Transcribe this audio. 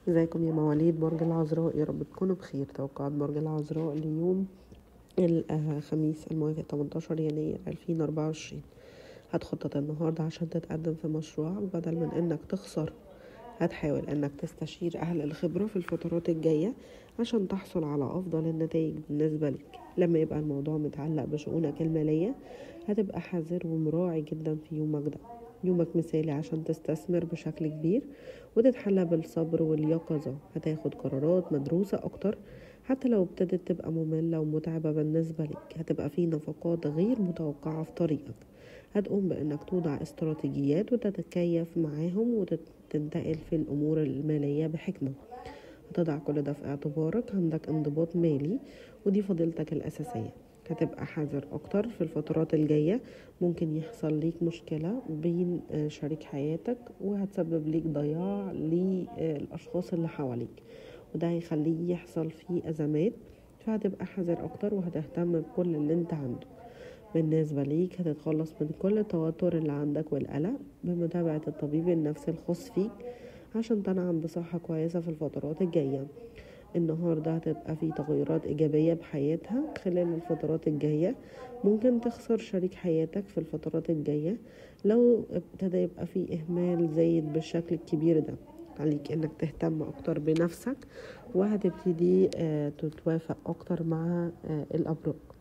ازيكم يا مواليد برج العذراء يا رب تكونوا بخير توقعات برج العذراء ليوم الخميس الموافق 18 يناير 2024 هتخطط النهاردة عشان تتقدم في مشروعك بدل من انك تخسر هتحاول انك تستشير اهل الخبرة في الفترات الجاية عشان تحصل على افضل النتائج بالنسبة لك لما يبقى الموضوع متعلق بشؤونك المالية هتبقى حذر ومراعي جدا في يومك ده يومك مثالي عشان تستثمر بشكل كبير وتتحلى بالصبر واليقظة هتاخد قرارات مدروسة أكتر حتى لو ابتدت تبقى مملة ومتعبة بالنسبة لك هتبقى في نفقات غير متوقعة في طريقك هتقوم بأنك توضع استراتيجيات وتتكيف معاهم وتنتقل في الأمور المالية بحكمة هتضع كل ده في اعتبارك عندك انضباط مالي ودي فضيلتك الأساسية هتبقى حذر أكتر في الفترات الجاية ممكن يحصل ليك مشكلة بين شريك حياتك وهتسبب ليك ضياع للأشخاص اللي حواليك وده هيخليه يحصل فيه أزمات فهتبقى حذر أكتر وهتهتم بكل اللي انت عنده بالنسبة ليك هتتخلص من كل التوتر اللي عندك والقلق بمتابعة الطبيب النفسي الخاص فيك عشان تنعم بصحة كويسة في الفترات الجاية النهاردة هتبقى في تغيرات إيجابية بحياتها خلال الفترات الجاية ممكن تخسر شريك حياتك في الفترات الجاية لو ابتدى يبقى في إهمال زايد بالشكل الكبير ده عليك انك تهتم اكتر بنفسك وهتبتدي تتوافق اكتر مع الابراج